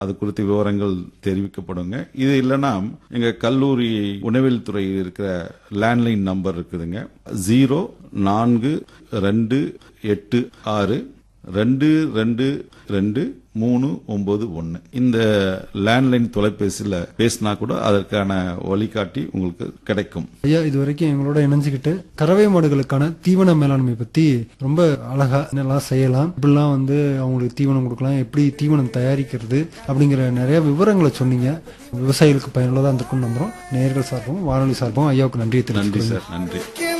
அது குறித்த விவரங்கள் தெரிவிக்கப்படுங்க இது இல்லைன்னா எங்க கல்லூரி உணவியல் துறையில் இருக்கிற லேண்ட்லைன் நம்பர் இருக்குதுங்க ஜீரோ நான்கு ரெண்டு எட்டு ஆறு ரெண்டு ரெண்டு ரெண்டு மூணு ஒன்பது ஒன்று இந்த லேண்ட்லைன் தொலைபேசியில் பேசினா கூட அதற்கான வழிகாட்டி உங்களுக்கு கிடைக்கும் ஐயா இது வரைக்கும் எங்களோட இணைஞ்சுக்கிட்டு கறவை மாடுகளுக்கான தீவன மேலாண்மை பத்தி ரொம்ப அழகா என்னெல்லாம் செய்யலாம் இப்படிலாம் வந்து அவங்களுக்கு தீவனம் கொடுக்கலாம் எப்படி தீவனம் தயாரிக்கிறது அப்படிங்கிற நிறைய விவரங்களை சொன்னீங்க விவசாயிகளுக்கு பயனுள்ளதா இருந்திருக்கும்னு நம்புறோம் நேயர்கள் சார்பும் வானொலி சார்பும் ஐயாவுக்கு நன்றியை நன்றி தெரிவித்துக்கிறோம் சார் நன்றி